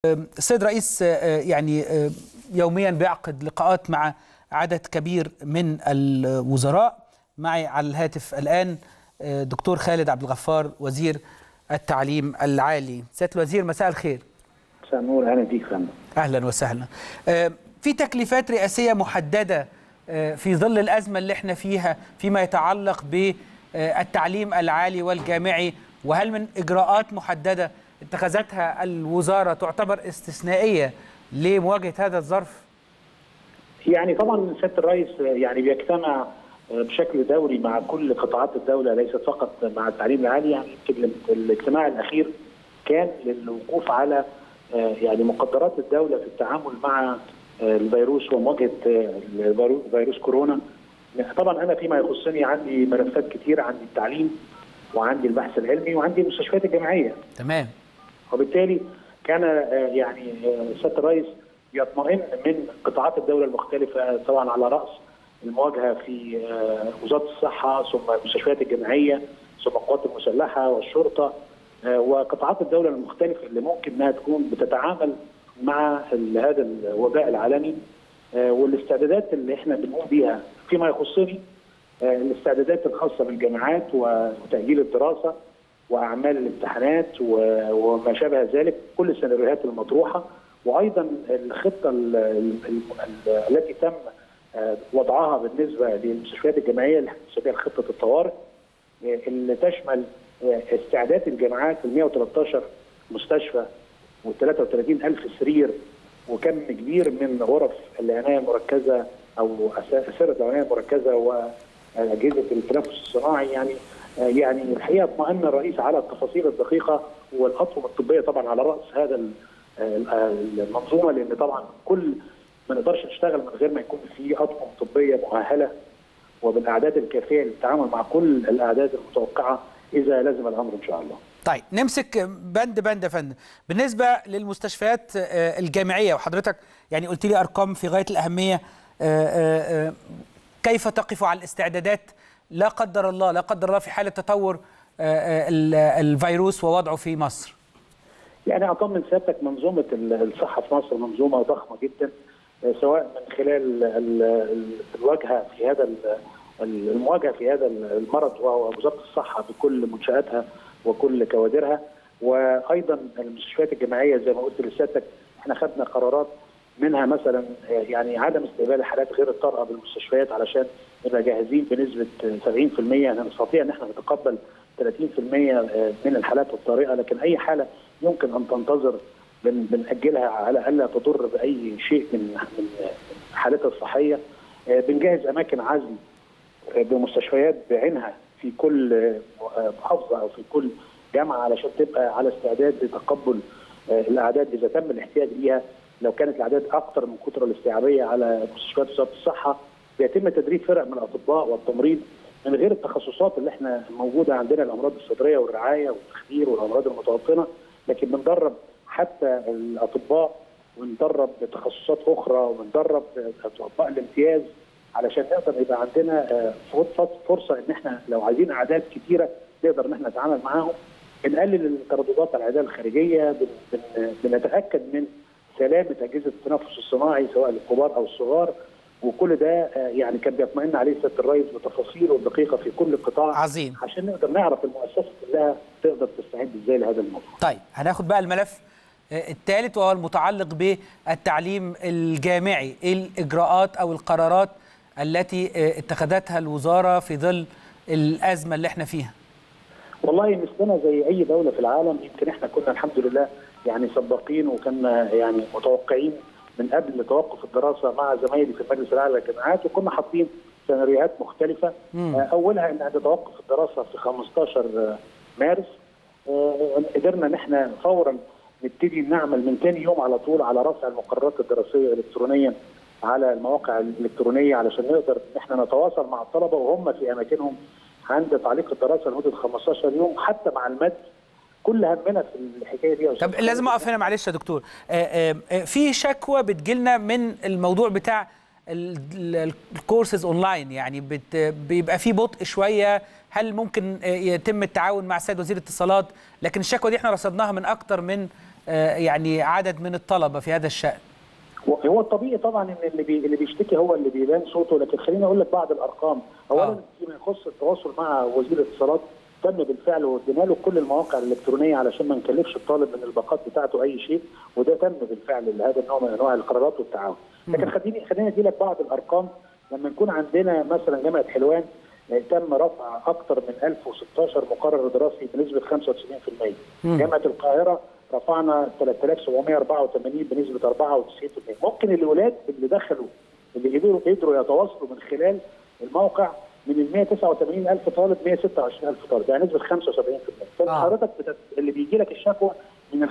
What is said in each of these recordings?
السيد رئيس يعني يوميا بيعقد لقاءات مع عدد كبير من الوزراء معي على الهاتف الآن دكتور خالد عبد الغفار وزير التعليم العالي سيادة الوزير مساء الخير مساء النور اهلا بيك فندم أهلا وسهلا في تكليفات رئاسية محددة في ظل الأزمة اللي احنا فيها فيما يتعلق بالتعليم العالي والجامعي وهل من إجراءات محددة اتخذتها الوزارة تعتبر استثنائية لمواجهة هذا الظرف؟ يعني طبعا سياده الرئيس يعني بيجتمع بشكل دوري مع كل قطاعات الدوله ليست فقط مع التعليم العالي يعني يمكن الاجتماع الاخير كان للوقوف على يعني مقدرات الدوله في التعامل مع الفيروس ومواجهه فيروس كورونا طبعا انا فيما يخصني عندي ملفات كتير عندي التعليم وعندي البحث العلمي وعندي المستشفيات الجامعيه تمام وبالتالي كان يعني سياده الرئيس يطمئن من قطاعات الدوله المختلفه طبعا على راس المواجهه في وزاره الصحه ثم المستشفيات الجامعيه ثم القوات المسلحه والشرطه وقطاعات الدوله المختلفه اللي ممكن انها تكون بتتعامل مع هذا الوباء العالمي والاستعدادات اللي احنا بنقوم بيها فيما يخصني الاستعدادات الخاصه بالجامعات وتاجيل الدراسه واعمال الامتحانات وما شابه ذلك كل السيناريوهات المطروحه وايضا الخطه التي تم وضعها بالنسبه للمستشفيات الجامعيه اللي بنسميها خطه الطوارئ اللي تشمل استعداد الجامعات ل 113 مستشفى و33 ألف سرير وكم كبير من غرف العنايه المركزه او اسره العنايه المركزه واجهزه التنفس الصناعي يعني يعني الحقيقه اطمأن الرئيس على التفاصيل الدقيقه والاطقم الطبيه طبعا على راس هذا المنظومه لان طبعا كل ما نقدرش نشتغل من غير ما يكون في اطقم طبيه مؤهله وبالاعداد الكافيه للتعامل مع كل الاعداد المتوقعه اذا لزم الامر ان شاء الله. طيب نمسك بند بند يا فندم بالنسبه للمستشفيات الجامعيه وحضرتك يعني قلت لي ارقام في غايه الاهميه كيف تقف على الاستعدادات لا قدر الله لا قدر الله في حاله تطور الفيروس ووضعه في مصر يعني اطمن سيادتك منظومه الصحه في مصر منظومه ضخمه جدا سواء من خلال الواجهه في هذا المواجهه في هذا المرض ووزاره الصحه بكل منشاتها وكل كوادرها وايضا المستشفيات الجامعيه زي ما قلت لسيادتك احنا خدنا قرارات منها مثلا يعني عدم استقبال الحالات غير الطارئه بالمستشفيات علشان نبقى جاهزين بنسبه 70% يعني نستطيع ان احنا نتقبل 30% من الحالات الطارئه لكن اي حاله يمكن ان تنتظر بنأجلها على الا تضر باي شيء من من حالتها الصحيه بنجهز اماكن عزل بمستشفيات بعينها في كل محافظه او في كل جامعه علشان تبقى على استعداد لتقبل الاعداد اذا تم الاحتياج ليها لو كانت الاعداد اكثر من القدره الاستيعابيه على مستشفيات وزاره الصحه بيتم تدريب فرق من الاطباء والتمريض من غير التخصصات اللي احنا موجوده عندنا الامراض الصدريه والرعايه والتخدير والامراض المتوطنه لكن بندرب حتى الاطباء وندرب تخصصات اخرى وندرب اطباء الامتياز علشان نقدر يبقى عندنا فرصه ان احنا لو عايزين اعداد كثيره نقدر ان احنا نتعامل معاهم بنقلل الترددات على الاعداد الخارجيه بنتاكد من سلامه اجهزه التنفس الصناعي سواء للكبار او الصغار وكل ده يعني كان بيطمئن عليه سياده الرئيس بتفاصيله الدقيقه في كل قطاع عظيم عشان نقدر نعرف المؤسسه كلها تقدر تستعد ازاي لهذا الموضوع. طيب هناخد بقى الملف الثالث وهو المتعلق بالتعليم الجامعي، ايه الاجراءات او القرارات التي اتخذتها الوزاره في ظل الازمه اللي احنا فيها؟ والله مثلنا زي اي دوله في العالم يمكن احنا كنا الحمد لله يعني سباقين وكنا يعني متوقعين من قبل توقف الدراسه مع زمايلي في المجلس الاعلى للجامعات وكنا حاطين سيناريوهات مختلفه مم. اولها ان عند توقف الدراسه في 15 مارس قدرنا ان احنا فورا نبتدي نعمل من ثاني يوم على طول على رفع المقررات الدراسيه الكترونيا على المواقع الالكترونيه علشان نقدر ان احنا نتواصل مع الطلبه وهم في اماكنهم عند تعليق الدراسه لمده 15 يوم حتى مع المد كل همنا في الحكايه دي طب لازم اقف هنا معلش يا دكتور آآ آآ في شكوى بتجيلنا من الموضوع بتاع الكورسز اونلاين يعني بيبقى في بطء شويه هل ممكن يتم التعاون مع السيد وزير الاتصالات لكن الشكوى دي احنا رصدناها من اكتر من يعني عدد من الطلبه في هذا الشان هو الطبيعي طبعا ان اللي بي اللي بيشتكي هو اللي بيبان صوته لكن خليني اقول لك بعض الارقام اولا آه. فيما يخص التواصل مع وزير الاتصالات تم بالفعل وادينا له كل المواقع الالكترونيه علشان ما نكلفش الطالب من الباقات بتاعته اي شيء وده تم بالفعل لهذا النوع من انواع القرارات والتعاون لكن خليني خليني ادي لك بعض الارقام لما نكون عندنا مثلا جامعه حلوان آه، تم رفع اكثر من 1016 مقرر دراسي بنسبه 95% مم. جامعه القاهره رفعنا 3784 بنسبه 94% ممكن الولاد اللي دخلوا اللي قدروا قدروا يتواصلوا من خلال الموقع من ال 189 الف طالب 126 الف طالب يعني نسبه 75% فانت آه. حضرتك بتت... اللي بيجي لك الشكوى من ال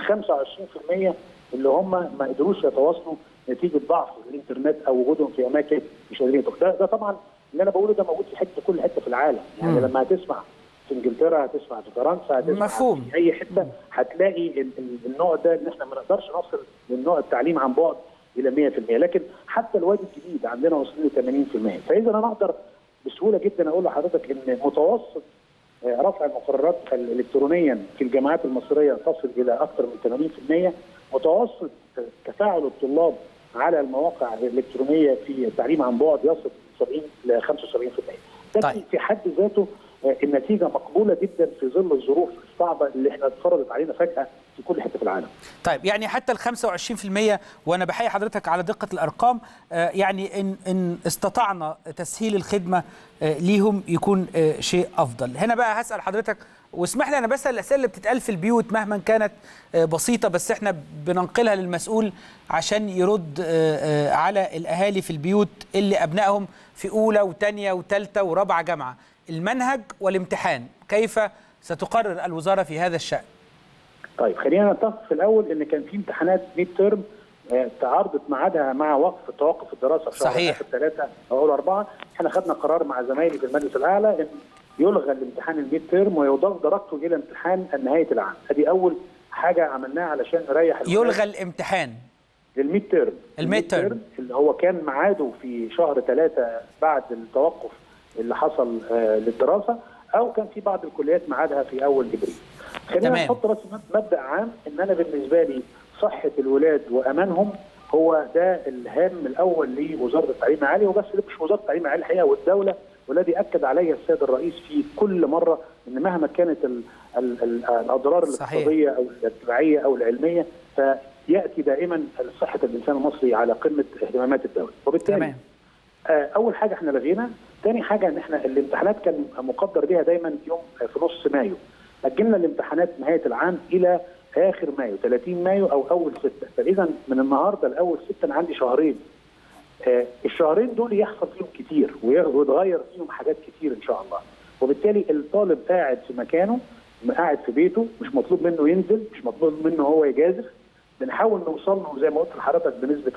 25% اللي هم ما قدروش يتواصلوا نتيجه ضعف الانترنت او وجودهم في اماكن مش قادرين يدخلوا. ده, ده طبعا اللي انا بقوله ده موجود في حته كل حته في العالم يعني مم. لما هتسمع في انجلترا هتسمع في فرنسا هتسمع مفهوم. في اي حته هتلاقي ال- ال- النوع ده ان احنا ما نقدرش نصل للنوع التعليم عن بعد الى 100% لكن حتى الوادي الجديد عندنا واصلين ل 80% فاذا انا اقدر بسهوله جدا اقول لحضرتك ان متوسط آه، رفع المقررات الالكترونيا في الجامعات المصريه تصل الى اكثر من 80% متوسط تفاعل الطلاب على المواقع الالكترونيه في التعليم عن بعد يصل 70 ل 75% ده طيب. في حد ذاته آه، النتيجه مقبوله جدا في ظل الظروف الصعبه اللي احنا اتفرضت علينا فجاه في كل حته في العالم طيب يعني حتى ال 25% وانا بحيي حضرتك على دقه الارقام آه، يعني ان ان استطعنا تسهيل الخدمه آه، ليهم يكون آه، شيء افضل. هنا بقى هسال حضرتك واسمح لي انا بسال الاسئله اللي بتتقال في البيوت مهما كانت آه، بسيطه بس احنا بننقلها للمسؤول عشان يرد آه، آه، على الاهالي في البيوت اللي ابنائهم في اولى وثانيه وثالثه ورابعه جامعه. المنهج والامتحان كيف ستقرر الوزاره في هذا الشان؟ طيب خلينا نتفق في الاول ان كان في امتحانات ميد ترم تعارضت ميعادها مع وقف توقف الدراسه في شهر صحيح. آخر ثلاثه او اول اربعه احنا خدنا قرار مع زمايلي في المجلس الاعلى ان يلغى الامتحان الميد ترم ويضاف درجته الى امتحان نهايه العام ادي اول حاجه عملناها علشان نريح الولاد. يلغى الامتحان الميد تيرم الميد تيرم. اللي هو كان ميعاده في شهر ثلاثة بعد التوقف اللي حصل آه للدراسة أو كان في بعض الكليات ميعادها في أول إبريل خلينا تمام. نحط بس مبدأ عام إن أنا بالنسبة لي صحة الولاد وأمانهم هو ده الهام الأول لوزارة التعليم العالي وبس مش وزارة التعليم العالي الحقيقة والدولة والذي أكد علي السيد الرئيس في كل مرة إن مهما كانت ال ال ال الأضرار صحيح. الاقتصادية أو الاجتماعية أو العلمية فيأتي دائما صحة الإنسان المصري على قمة اهتمامات الدولة وبالتالي تمام آه، اول حاجه احنا لغينا ثاني حاجه ان احنا الامتحانات كان مقدر بيها دايما يوم آه، في نص مايو اجلنا الامتحانات نهايه العام الى اخر مايو 30 مايو او اول ستة فاذا من النهارده لاول ستة انا عندي شهرين آه، الشهرين دول يحصل فيهم كتير وي- ويتغير فيهم حاجات كتير ان شاء الله وبالتالي الطالب قاعد في مكانه قاعد في بيته مش مطلوب منه ينزل مش مطلوب منه هو يجازف بنحاول نوصل له زي ما قلت لحضرتك بنسبه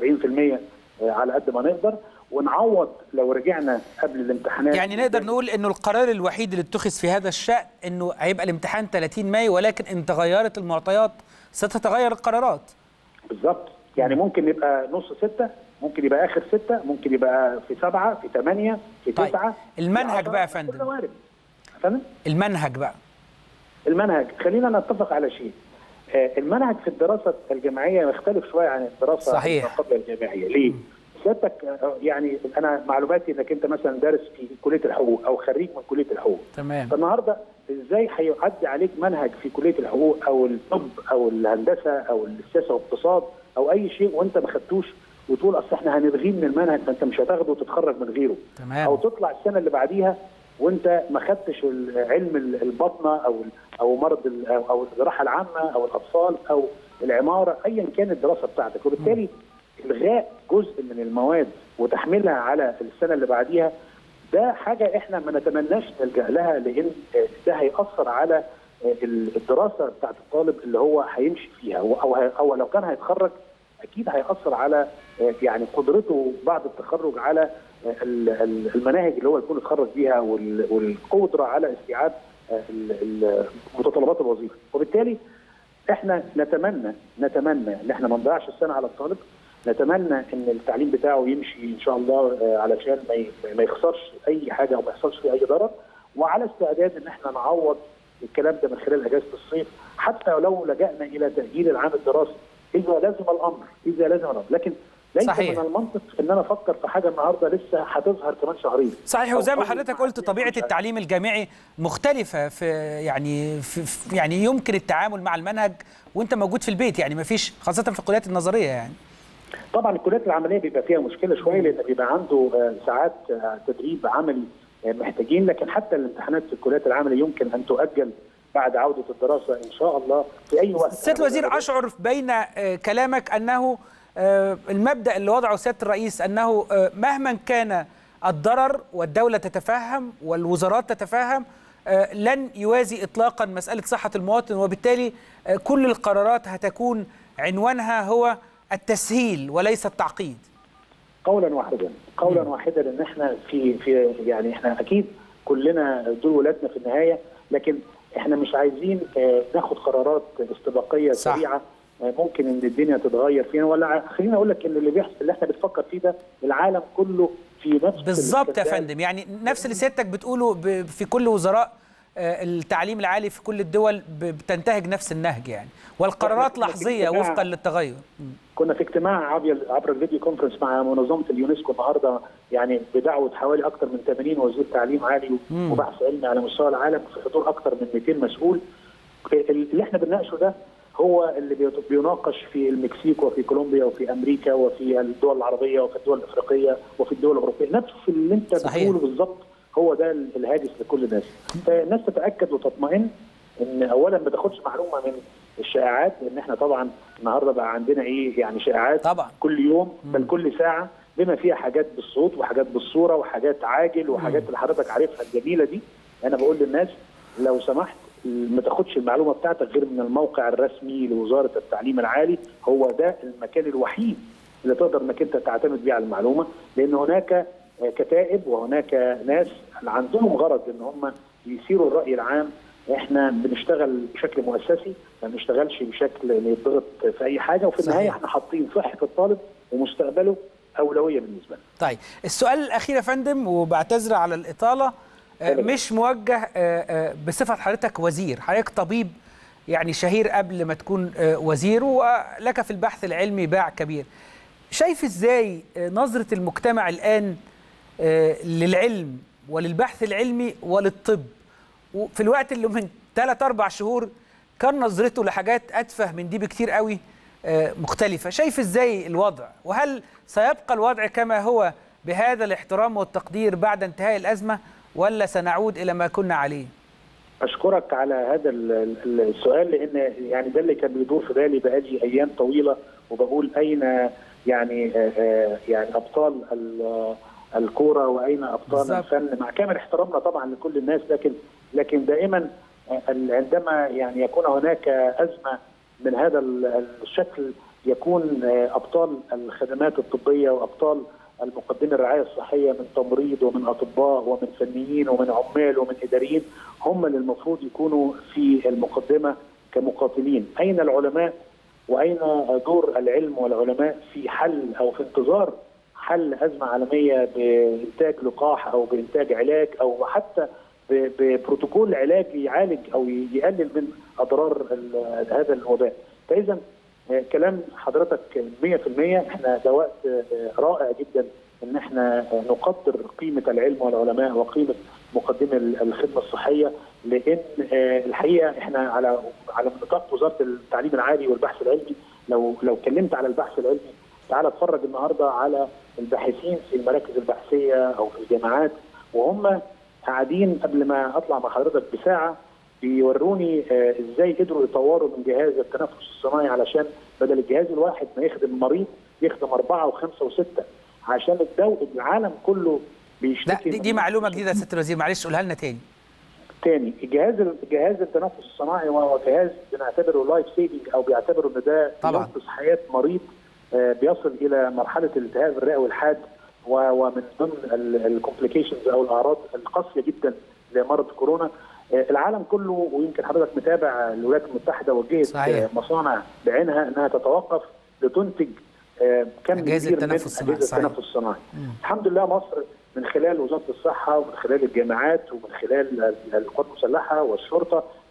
75% على قد ما نقدر ونعوض لو رجعنا قبل الامتحانات يعني نقدر نقول انه القرار الوحيد اللي اتخذ في هذا الشأن انه هيبقى الامتحان 30 مايو ولكن ان تغيرت المعطيات ستتغير القرارات بالظبط يعني ممكن يبقى نص ستة ممكن يبقى اخر ستة ممكن يبقى في سبعة في ثمانية في طيب، تسعة المنهج في بقى يا عشرة، فندم. كل ده وارد. فندم المنهج بقى المنهج خلينا نتفق على شيء آه، المنهج في الدراسة الجامعية يختلف شوية عن الدراسة صحيح. ما قبل الجامعية ليه؟ سيادتك آه، يعني أنا معلوماتي إنك أنت مثلا دارس في كلية الحقوق أو خريج من كلية الحقوق تمام فالنهارده ازاي هيعدي عليك منهج في كليه الحقوق او الطب او الهندسه او السياسه والاقتصاد او اي شيء وانت ما خدتوش وتقول اصل احنا هنلغيه من المنهج فانت مش هتاخده وتتخرج من غيره تمام. او تطلع السنه اللي بعديها وانت ما خدتش ال- علم ال- البطنه او ال- او مرض ال- او أو الجراحه العامه او الاطفال او العماره ايا كانت الدراسه بتاعتك وبالتالي الغاء جزء من المواد وتحميلها على السنه اللي بعديها ده حاجه احنا ما نتمناش نلجا لها لان آه، ده هياثر على آه، الدراسه بتاعت الطالب اللي هو هيمشي فيها او او هي- أو لو كان هيتخرج اكيد هياثر على آه، يعني قدرته بعد التخرج على آه، ال- ال- المناهج اللي هو يكون اتخرج بيها وال- والقدره على استيعاب آه، ال- ال- متطلبات الوظيفه وبالتالي احنا نتمنى نتمنى ان احنا ما نضيعش السنه على الطالب نتمنى ان التعليم بتاعه يمشي ان شاء الله آه، علشان ما ي- ما يخسرش اي حاجه او ما يحصلش فيه اي ضرر وعلى استعداد ان احنا نعوض الكلام ده من خلال اجازه الصيف حتى لو لجانا الى تاجيل العام الدراسي اذا لازم الامر اذا لازم الامر لكن ليس صحيح. من المنطق ان انا افكر في حاجه النهارده لسه هتظهر كمان شهرين صحيح أو وزي ما أول حضرتك قلت طبيعه التعليم الجامعي مختلفه في يعني في في- يعني يمكن التعامل مع المنهج وانت موجود في البيت يعني ما فيش خاصه في الكليات النظريه يعني طبعا الكليات العمليه بيبقى فيها مشكله شويه لان بيبقى عنده آه، ساعات آه، تدريب عملي آه، محتاجين لكن حتى الامتحانات في الكليات العمليه يمكن ان تؤجل بعد عوده الدراسه ان شاء الله في اي وقت سياده الوزير اشعر بين آه، كلامك انه آه، المبدا اللي وضعه سياده الرئيس انه آه، مهما كان الضرر والدوله تتفهم والوزارات تتفهم آه، لن يوازي اطلاقا مساله صحه المواطن وبالتالي آه، كل القرارات هتكون عنوانها هو التسهيل وليس التعقيد قولا واحدا قولا واحدا ان احنا في في يعني احنا اكيد كلنا دول ولادنا في النهايه لكن احنا مش عايزين آه، ناخد قرارات استباقيه صح. سريعه آه، ممكن ان الدنيا تتغير فينا ولا ع- خليني اقول لك ان اللي بيحصل اللي احنا بنفكر فيه ده العالم كله في نفس بالظبط يا الاستعداد. فندم يعني نفس اللي سيادتك بتقوله ب- في كل وزراء آه، التعليم العالي في كل الدول ب- بتنتهج نفس النهج يعني والقرارات إحنا في لحظيه اجتماع- وفقا للتغير كنا في اجتماع عبر عبر الفيديو كونفرنس مع منظمه اليونسكو النهارده يعني بدعوه حوالي اكثر من 80 وزير تعليم عالي مم. وبحث علمي على مستوى العالم في حضور اكثر من 200 مسؤول اللي احنا بنناقشه ده هو اللي بيت- بيناقش في المكسيك وفي كولومبيا وفي امريكا وفي الدول العربيه وفي الدول الافريقيه وفي الدول الاوروبيه نفس اللي انت صحيح. بتقوله بالظبط هو ده الهاجس لكل الناس فالناس تتاكد وتطمئن ان اولا ما تاخدش معلومه من الشائعات لان احنا طبعا النهارده بقى عندنا ايه يعني شائعات طبعا كل يوم بل كل ساعه بما فيها حاجات بالصوت وحاجات بالصوره وحاجات عاجل وحاجات اللي حضرتك عارفها الجميله دي انا بقول للناس لو سمحت ما تاخدش المعلومه بتاعتك غير من الموقع الرسمي لوزاره التعليم العالي هو ده المكان الوحيد اللي تقدر انك انت تعتمد بيه على المعلومه لان هناك كتائب وهناك ناس عندهم غرض ان هم يثيروا الراي العام احنا بنشتغل بشكل مؤسسي ما بنشتغلش بشكل يضغط في اي حاجه وفي النهايه صحيح. احنا حاطين صحه الطالب ومستقبله اولويه بالنسبه لنا طيب السؤال الاخير يا فندم وبعتذر على الاطاله آه، أبداً. مش موجه آه، آه، بصفه حضرتك وزير حضرتك طبيب يعني شهير قبل ما تكون آه، وزير ولك في البحث العلمي باع كبير شايف ازاي آه، نظره المجتمع الان آه، للعلم وللبحث العلمي وللطب وفي الوقت اللي من ثلاث اربع شهور كان نظرته لحاجات اتفه من دي بكتير قوي آه، مختلفه شايف ازاي الوضع وهل سيبقى الوضع كما هو بهذا الاحترام والتقدير بعد انتهاء الازمه ولا سنعود الى ما كنا عليه اشكرك على هذا ال- ال- السؤال لان يعني ده اللي كان بيدور في بالي بقالي ايام طويله وبقول اين يعني آه، آه، يعني ابطال ال- الكوره واين ابطال بالظبط. الفن مع كامل احترامنا طبعا لكل الناس لكن لكن دائما آه، ال- عندما يعني يكون هناك ازمه من هذا ال- الشكل يكون آه، ابطال الخدمات الطبيه وابطال المقدمين الرعايه الصحيه من تمريض ومن اطباء ومن فنيين ومن عمال ومن اداريين هم اللي المفروض يكونوا في المقدمه كمقاتلين، اين العلماء واين دور العلم والعلماء في حل او في انتظار حل ازمه عالميه بانتاج لقاح او بانتاج علاج او حتى ب- ببروتوكول علاج يعالج او يقلل من اضرار ال- هذا الوباء. فاذا آه، كلام حضرتك 100% احنا ده وقت آه، رائع جدا ان احنا آه، نقدر قيمه العلم والعلماء وقيمه مقدمي ال- الخدمه الصحيه لان آه، الحقيقه احنا على على نطاق وزاره التعليم العالي والبحث العلمي لو لو اتكلمت على البحث العلمي تعال اتفرج النهارده على الباحثين في المراكز البحثيه او في الجامعات وهم قاعدين قبل ما اطلع مع حضرتك بساعه بيوروني آه، ازاي قدروا يطوروا من جهاز التنفس الصناعي علشان بدل الجهاز الواحد ما يخدم مريض يخدم اربعه وخمسه وسته عشان الدو العالم كله لا بيشتكي دي, من- دي معلومه جديده يا سياده الوزير معلش قولها لنا تاني تاني الجهاز جهاز التنفس الصناعي وهو جهاز بنعتبره لايف سيفنج او بيعتبروا ان ده طبعاً. ينقذ حياه مريض آه، بيصل الى مرحله الالتهاب الرئوي الحاد و- ومن ضمن الكومبليكيشنز او الاعراض القاسيه جدا لمرض كورونا آه، العالم كله ويمكن حضرتك متابع الولايات المتحده وجهت صحيح. آه، مصانع بعينها انها تتوقف لتنتج آه، كم أجهزة كبير من التنفس الصناعي، أجهزة صحيح. التنفس الصناعي الحمد لله مصر من خلال وزاره الصحه ومن خلال الجامعات ومن خلال ال- القوات المسلحه والشرطه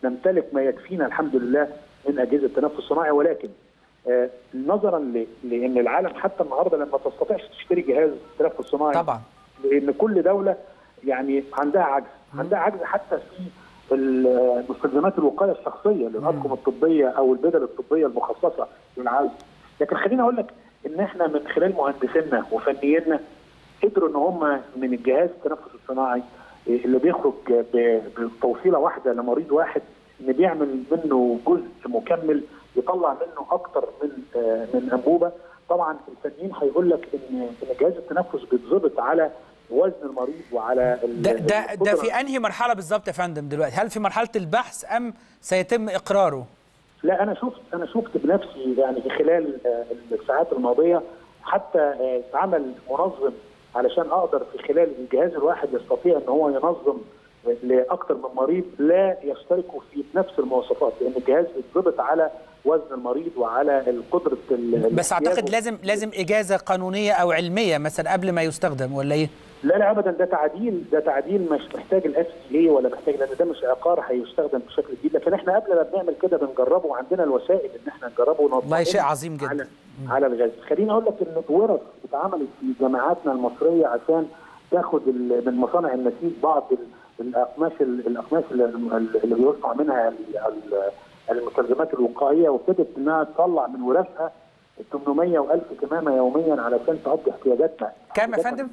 نمتلك ما يكفينا الحمد لله من اجهزه تنفس صناعي ولكن آه، نظرا ل- لان العالم حتى النهارده لما تستطيعش تشتري جهاز تنفس صناعي طبعا لان كل دوله يعني عندها عجز عندها عجز حتى في ال- مستلزمات الوقايه الشخصيه للاطقم الطبيه او البدل الطبيه المخصصه للعزل لكن خليني اقول لك ان احنا من خلال مهندسينا وفنيينا قدروا ان هم من الجهاز التنفس الصناعي اللي بيخرج ب- بتوصيله واحده لمريض واحد ان بيعمل منه جزء مكمل يطلع منه اكتر من آه، من انبوبه طبعا الفنيين هيقول لك ان ان جهاز التنفس بيتظبط على وزن المريض وعلى ال- ده ده ده القدرة. في انهي مرحله بالظبط يا فندم دلوقتي هل في مرحله البحث ام سيتم اقراره لا انا شفت انا شفت بنفسي يعني في خلال آه، الساعات الماضيه حتى آه، اتعمل منظم علشان اقدر في خلال الجهاز الواحد يستطيع ان هو ينظم لاكثر من مريض لا يشتركوا في نفس المواصفات لان الجهاز بيتظبط على وزن المريض وعلى قدره ال- بس اعتقد لازم لازم اجازه قانونيه او علميه مثلا قبل ما يستخدم ولا ايه لا لا ابدا ده تعديل ده تعديل مش محتاج الاس اي ولا محتاج لان ده مش عقار هيستخدم بشكل جديد لكن احنا قبل ما بنعمل كده بنجربه وعندنا الوسائل ان احنا نجربه والله شيء عظيم جدا. على على الغاز خليني اقول لك ان ورش اتعملت في جامعاتنا المصريه عشان تاخد ال- من مصانع النسيج بعض ال- الاقماش ال- الاقماش اللي اللي بيصنع منها ال- ال- المستلزمات الوقائيه وابتدت انها تطلع من ورشها 800 و1000 كمامه يوميا علشان تقضي احتياجاتنا كام يا فندم؟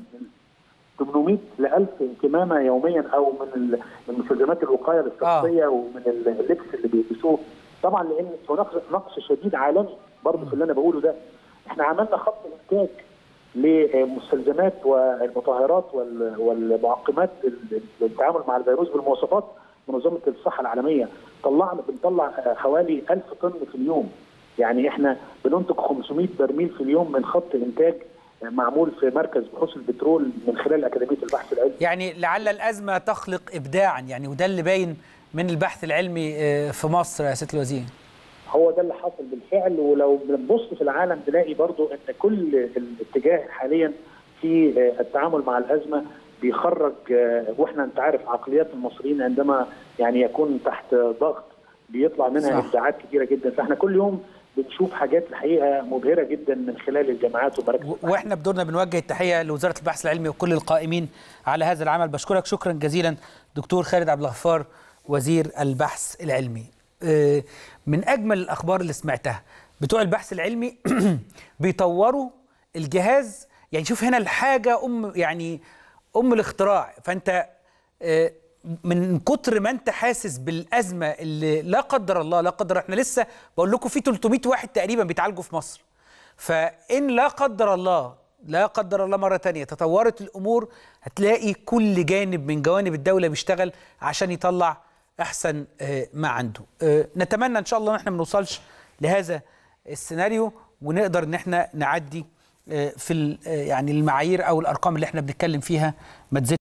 800 ل 1000 كمامه يوميا او من ال- من مستلزمات الوقايه الشخصيه ومن ال- اللبس اللي بيلبسوه طبعا لان هناك نقص شديد عالمي برضه في اللي انا بقوله ده احنا عملنا خط انتاج لمستلزمات والمطهرات وال- والمعقمات ال- للتعامل مع الفيروس بالمواصفات منظمه الصحه العالميه طلعنا بنطلع حوالي 1000 طن في اليوم يعني احنا بننتج 500 برميل في اليوم من خط انتاج معمول في مركز بحوث البترول من خلال اكاديميه البحث العلمي يعني لعل الازمه تخلق ابداعا يعني وده اللي باين من البحث العلمي آه، في مصر يا سياده الوزير هو ده اللي حصل بالفعل ولو بنبص في العالم تلاقي برضو ان كل الاتجاه حاليا في آه، التعامل مع الازمه بيخرج آه، واحنا انت عارف عقليات المصريين عندما يعني يكون تحت ضغط بيطلع منها صح. ابداعات كثيره جدا فاحنا كل يوم بنشوف حاجات الحقيقه مبهره جدا من خلال الجامعات ومراكز و- واحنا بدورنا بنوجه التحيه لوزاره البحث العلمي وكل القائمين على هذا العمل بشكرك شكرا جزيلا دكتور خالد عبد الغفار وزير البحث العلمي آه، من اجمل الاخبار اللي سمعتها بتوع البحث العلمي بيطوروا الجهاز يعني شوف هنا الحاجه ام يعني ام الاختراع فانت آه، من كتر ما انت حاسس بالازمه اللي لا قدر الله لا قدر احنا لسه بقول لكم في 300 واحد تقريبا بيتعالجوا في مصر فإن لا قدر الله لا قدر الله مرة تانية تطورت الأمور هتلاقي كل جانب من جوانب الدولة بيشتغل عشان يطلع أحسن آه، ما عنده آه، نتمنى إن شاء الله إن احنا ما نوصلش لهذا السيناريو ونقدر إن احنا نعدي آه، في ال- آه، يعني المعايير أو الأرقام اللي احنا بنتكلم فيها ما تزيدش